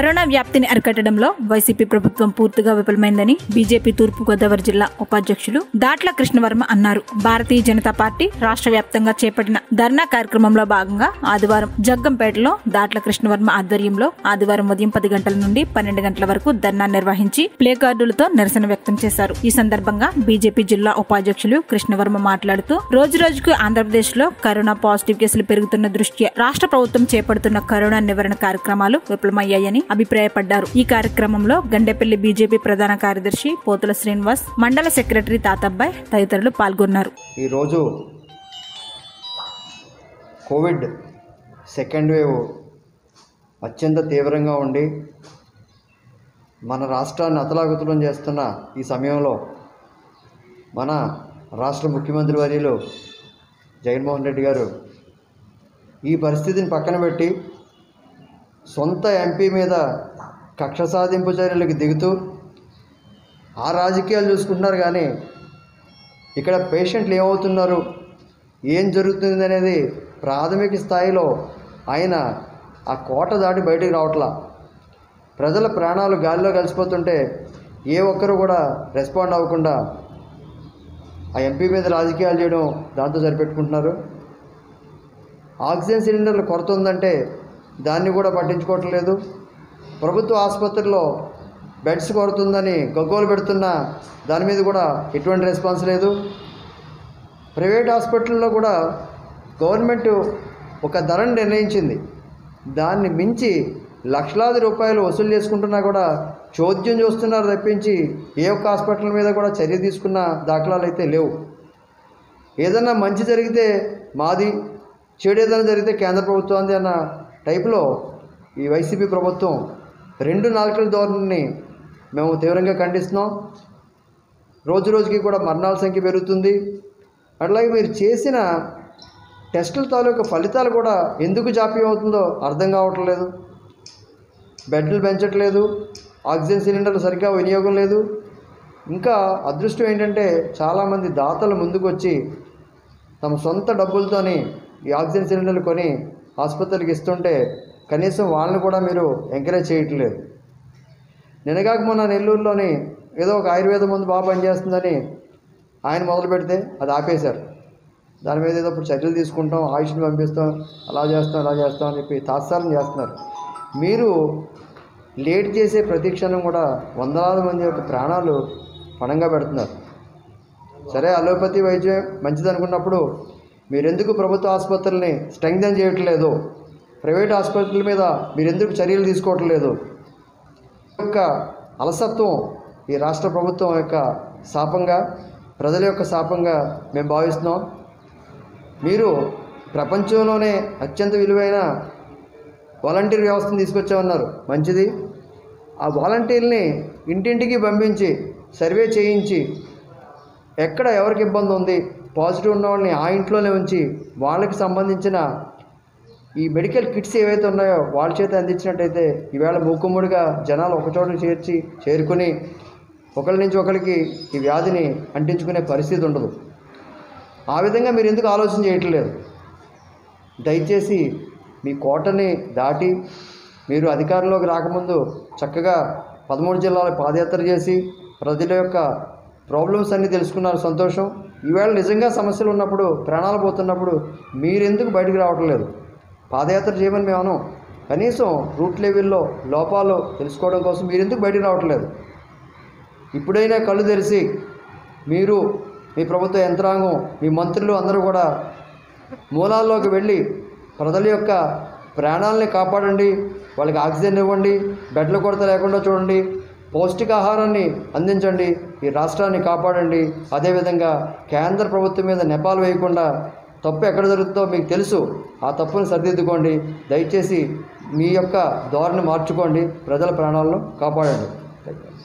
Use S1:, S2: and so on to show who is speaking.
S1: corona వ్యాప్తిని అరికట్టడంలో YCP ప్రభుత్వం పూర్తిగా విఫలమైందని బీజేపీ తూర్పు గోదావరి జిల్లా ఉపాధ్యక్షులు దాట్ల కృష్ణవర్మ అన్నారు భారతీయ జనతా పార్టీ రాష్ట్ర వ్యాప్తంగా చేపట్టిన ధర్నా కార్యక్రమంలో భాగంగా ఆదివారం జగ్గంపేటలో దాట్ల కృష్ణవర్మ ఆధ్వర్యంలో ఆదివారం ఉదయం పది గంటల నుండి పన్నెండు గంటల వరకు ధర్నా నిర్వహించి ప్లే కార్డులతో నిరసన వ్యక్తం చేశారు ఈ సందర్భంగా బీజేపీ జిల్లా ఉపాధ్యక్షులు కృష్ణవర్మ మాట్లాడుతూ రోజు రోజుకు ఆంధ్రప్రదేశ్ లో కరోనా పాజిటివ్ కేసులు పెరుగుతున్న దృష్ట్యా రాష్ట్ర ప్రభుత్వం చేపడుతున్న కరోనా నివారణ కార్యక్రమాలు విఫలమయ్యాయని అభిప్రాయపడ్డారు ఈ కార్యక్రమంలో గండేపల్లి బీజేపీ ప్రధాన కార్యదర్శి పోతుల శ్రీనివాస్ మండల సెక్రటరీ తాతబ్బాయ్ తదితరులు పాల్గొన్నారు
S2: ఈరోజు కోవిడ్ సెకండ్ వేవ్ అత్యంత తీవ్రంగా ఉండి మన రాష్ట్రాన్ని అతలాకుతలం చేస్తున్న ఈ సమయంలో మన రాష్ట్ర ముఖ్యమంత్రి వర్యులు జగన్మోహన్ రెడ్డి గారు ఈ పరిస్థితిని పక్కన పెట్టి సొంత ఎంపీ మీద కక్ష సాధింపు చర్యలకు దిగుతూ ఆ రాజకీయాలు చూసుకుంటున్నారు కానీ ఇక్కడ పేషెంట్లు ఏమవుతున్నారు ఏం జరుగుతుంది అనేది ప్రాథమిక స్థాయిలో ఆయన ఆ కోట దాటి బయటికి రావట్లా ప్రజల ప్రాణాలు గాలిలో కలిసిపోతుంటే ఏ ఒక్కరు కూడా రెస్పాండ్ అవ్వకుండా ఆ ఎంపీ మీద రాజకీయాలు చేయడం దాంతో సరిపెట్టుకుంటున్నారు ఆక్సిజన్ సిలిండర్లు కొరత ఉందంటే దాన్ని కూడా పట్టించుకోవట్లేదు ప్రభుత్వ ఆసుపత్రిలో బెడ్స్ కొరతుందని గగ్గోలు పెడుతున్న దాని మీద కూడా ఎటువంటి రెస్పాన్స్ లేదు ప్రైవేట్ హాస్పిటల్లో కూడా గవర్నమెంట్ ఒక ధరను నిర్ణయించింది దాన్ని మించి లక్షలాది రూపాయలు వసూలు చేసుకుంటున్నా కూడా చోద్యం చూస్తున్నారు తప్పించి ఏ ఒక్క హాస్పిటల్ మీద కూడా చర్య తీసుకున్న దాఖలాలు అయితే లేవు ఏదన్నా మంచి జరిగితే మాది చెడు ఏదైనా జరిగితే కేంద్ర ప్రభుత్వాన్ని అన్న టైపులో ఈ వైసీపీ ప్రభుత్వం రెండు నాలుకల ధోరణిని మేము తీవ్రంగా ఖండిస్తున్నాం రోజు రోజుకి కూడా మరణాల సంఖ్య పెరుగుతుంది అట్లాగే మీరు చేసిన టెస్టుల తాలూకు ఫలితాలు కూడా ఎందుకు జాప్యం అవుతుందో అర్థం కావట్లేదు బెడ్లు పెంచట్లేదు ఆక్సిజన్ సిలిండర్లు సరిగ్గా వినియోగం లేదు ఇంకా అదృష్టం ఏంటంటే చాలామంది దాతలు ముందుకు వచ్చి తమ సొంత డబ్బులతోని ఈ ఆక్సిజన్ సిలిండర్లు కొని ఆసుపత్రికి ఇస్తుంటే కనీసం వాళ్ళని కూడా మీరు ఎంకరేజ్ చేయట్లేదు నినగాక మొన్న నెల్లూరులోని ఏదో ఒక ఆయుర్వేద మందు బాగా పనిచేస్తుందని ఆయన మొదలు పెడితే అది ఆపేశారు దాని మీద ఏదో ఇప్పుడు చర్యలు తీసుకుంటాం ఆయుష్ని పంపిస్తాం అలా చేస్తాం అలా చేస్తాం అని చెప్పి తాత్సారం చేస్తున్నారు మీరు లేట్ చేసే ప్రతి క్షణం కూడా వందలాది మంది యొక్క ప్రాణాలు పణంగా పెడుతున్నారు సరే అలోపతి వైద్యం మంచిది అనుకున్నప్పుడు మీరెందుకు ప్రభుత్వ ఆసుపత్రుల్ని స్ట్రెంగ్థన్ చేయట్లేదు ప్రైవేట్ ఆసుపత్రుల మీద మీరెందుకు చర్యలు తీసుకోవట్లేదు యొక్క అలసత్వం ఈ రాష్ట్ర ప్రభుత్వం యొక్క శాపంగా ప్రజల యొక్క శాపంగా మేము భావిస్తున్నాం మీరు ప్రపంచంలోనే అత్యంత విలువైన వాలంటీర్ వ్యవస్థను తీసుకొచ్చామన్నారు మంచిది ఆ వాలంటీర్ని ఇంటింటికి పంపించి సర్వే చేయించి ఎక్కడ ఎవరికి ఇబ్బంది ఉంది పాజిటివ్ ఉన్న వాళ్ళని ఆ ఇంట్లోనే ఉంచి వాళ్ళకి సంబంధించిన ఈ మెడికల్ కిట్స్ ఏవైతే ఉన్నాయో వాళ్ళ చేత అందించినట్టయితే ఈవేళ మూకుమ్ముడిగా జనాలు ఒకచోట చేర్చి చేరుకుని ఒకరి నుంచి ఒకరికి ఈ వ్యాధిని అంటించుకునే పరిస్థితి ఉండదు ఆ విధంగా మీరు ఎందుకు ఆలోచన చేయట్లేదు దయచేసి మీ కోటని దాటి మీరు అధికారంలోకి రాకముందు చక్కగా పదమూడు జిల్లాల పాదయాత్ర చేసి ప్రజల యొక్క ప్రాబ్లమ్స్ అన్నీ తెలుసుకున్నారు సంతోషం ఈవేళ నిజంగా సమస్యలు ఉన్నప్పుడు ప్రాణాలు పోతున్నప్పుడు మీరెందుకు బయటకు రావట్లేదు పాదయాత్ర చేయమని మేము అనం కనీసం రూట్ లెవెల్లో లోపాలు తెలుసుకోవడం కోసం మీరు ఎందుకు బయటకు రావట్లేదు ఇప్పుడైనా కళ్ళు తెరిచి మీరు మీ ప్రభుత్వ యంత్రాంగం మీ మంత్రులు అందరూ కూడా మూలాల్లోకి వెళ్ళి ప్రజల యొక్క ప్రాణాలని కాపాడండి వాళ్ళకి ఆక్సిజన్ ఇవ్వండి బెడ్ల కొరత లేకుండా చూడండి పౌష్టికాహారాన్ని అందించండి ఈ రాష్ట్రాన్ని కాపాడండి అదేవిధంగా కేంద్ర ప్రభుత్వం మీద నెపాలు వేయకుండా తప్పు ఎక్కడ జరుగుతుందో మీకు తెలుసు ఆ తప్పును సరిదిద్దుకోండి దయచేసి మీ యొక్క ధోరణి మార్చుకోండి ప్రజల ప్రాణాలను కాపాడండి